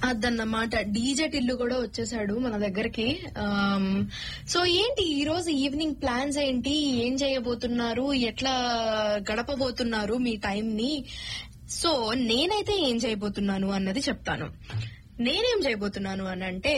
అదన్నమాట డీజే టిల్లు కూడా వచ్చేసాడు మన దగ్గరికి ఆమ్, సో ఏంటి ఈ రోజు ఈవినింగ్ ప్లాన్స్ ఏంటి ఏం చేయబోతున్నారు ఎట్లా గడపబోతున్నారు మీ టైం ని సో నేనైతే ఏం చేయబోతున్నాను అన్నది చెప్తాను నేనేం చేయబోతున్నాను అని అంటే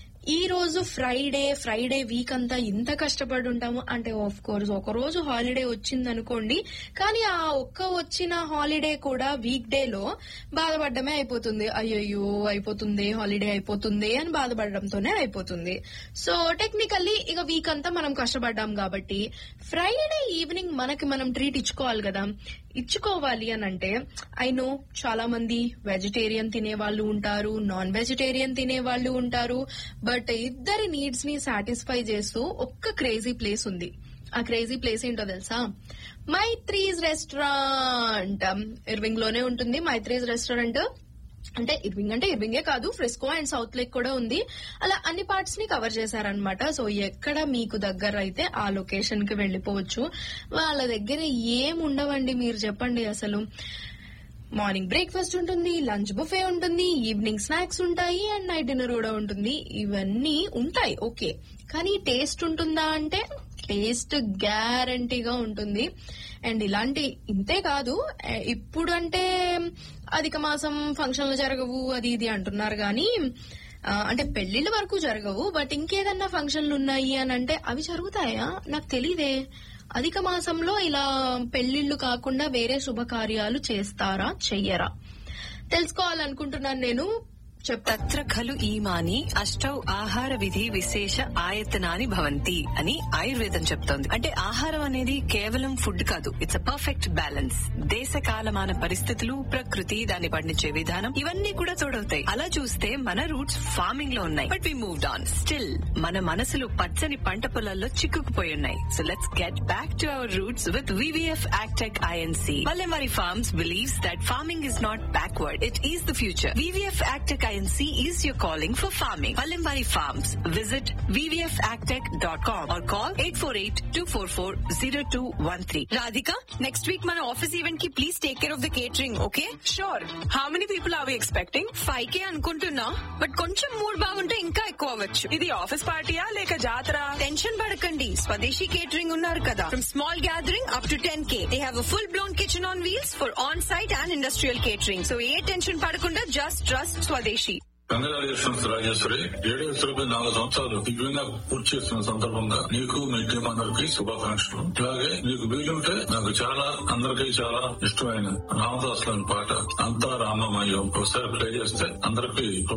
ఈ రోజు ఫ్రైడే ఫ్రైడే వీక్ అంతా ఇంత కష్టపడి ఉంటాము అంటే ఆఫ్ కోర్స్ ఒక రోజు హాలిడే వచ్చింది అనుకోండి కానీ ఆ ఒక్క వచ్చిన హాలిడే కూడా వీక్ డే లో బాధపడడమే అయిపోతుంది అయ్యయ్యో అయిపోతుంది హాలిడే అయిపోతుంది అని బాధపడడంతోనే అయిపోతుంది సో టెక్నికల్లీ ఇక వీక్ అంతా మనం కష్టపడ్డాం కాబట్టి ఫ్రైడే ఈవినింగ్ మనకి మనం ట్రీట్ ఇచ్చుకోవాలి కదా ఇచ్చుకోవాలి అని అంటే ఐ నో చాలా మంది వెజిటేరియన్ తినే వాళ్ళు ఉంటారు నాన్ వెజిటేరియన్ తినే వాళ్ళు ఉంటారు బట్ ఇద్దరి నీడ్స్ ని సాటిస్ఫై చేస్తూ ఒక్క క్రేజీ ప్లేస్ ఉంది ఆ క్రేజీ ప్లేస్ ఏంటో తెలుసా మైత్రీస్ రెస్టారెంట్ ఇర్వింగ్ లోనే ఉంటుంది మైత్రీస్ రెస్టారెంట్ అంటే ఇర్వింగ్ అంటే ఇర్వింగే కాదు ఫ్రెస్కో అండ్ సౌత్ లేక్ కూడా ఉంది అలా అన్ని పార్ట్స్ ని కవర్ చేశారనమాట సో ఎక్కడ మీకు దగ్గర అయితే ఆ లొకేషన్ కి వెళ్లిపోవచ్చు వాళ్ళ దగ్గర ఏం ఉండవండి మీరు చెప్పండి అసలు మార్నింగ్ బ్రేక్ఫాస్ట్ ఉంటుంది లంచ్ బుఫే ఉంటుంది ఈవినింగ్ స్నాక్స్ ఉంటాయి అండ్ నైట్ డిన్నర్ కూడా ఉంటుంది ఇవన్నీ ఉంటాయి ఓకే కానీ టేస్ట్ ఉంటుందా అంటే టేస్ట్ గ్యారంటీగా ఉంటుంది అండ్ ఇలాంటి ఇంతే కాదు ఏ, ఇప్పుడు అంటే అధిక మాసం ఫంక్షన్లు జరగవు అది ఇది అంటున్నారు కానీ ఆ, అంటే పెళ్లిళ్ళ వరకు జరగవు బట్ ఇంకేదన్నా ఫంక్షన్లు ఉన్నాయి అని అంటే అవి జరుగుతాయా నాకు తెలీదే అధిక మాసంలో ఇలా పెళ్లిళ్లు కాకుండా వేరే శుభకార్యాలు చేస్తారా చెయ్యరా తెలుసుకోవాలనుకుంటున్నాను నేను చెప్తా తత్ర ఖలు ఈమాని అష్టౌ ఆహార విధి విశేష ఆయతనాని భవంతి అని ఆయుర్వేదం చెప్తోంది అంటే ఆహారం అనేది కేవలం ఫుడ్ కాదు ఇట్స్ అ పర్ఫెక్ట్ బ్యాలెన్స్ దేశ కాలమాన పరిస్థితులు ప్రకృతి దాన్ని పండించే విధానం ఇవన్నీ కూడా తోడవుతాయి అలా చూస్తే మన రూట్స్ ఫార్మింగ్ లో ఉన్నాయి but we moved on still మన మనసులు పచ్చని పంట పొలాల్లో చిక్కుకుపోయి ఉన్నాయి so let's get back to our roots with VVF agtech INC Palimari Farms believes that farming is not backward. It is the future. VVF Agtech INC is your calling for farming. Palimari Farms. Visit vvfagtech.com or call 848-244-0213. Radhika, next week మన office event కి please take care of the catering okay sure how many people are we expecting five K అనుకుంటున్నా but కొంచెం mood బాగుంటే ఇంకా ఎక్కువ అవ్వచ్చు ఇది office పార్టీయా లేక జాతర టెన్షన్ పడకండి స్వదేశీ కేటరింగ్ ఉన్నారు కదా from small gathering up to ten K they have full blown kitchen on wheels for on site and industrial catering so ఏ టెన్షన్ పడకుండా just trust Swadeshi congratulations Rajeshwari radio Surabhi నాలుగు సంవత్సరాలు దివ్యంగా పూర్తి చేస్తున్న సందర్భంగా నీకు మీ టీం అందరికి శుభాకాంక్షలు అలాగే నీకు వీలుంటే నాకు చాలా అందరికీ చాలా ఇష్టమైన రామదాస్ పాట అంతా రామమయం ఒకసారి ప్లే చేస్తే అందరికీ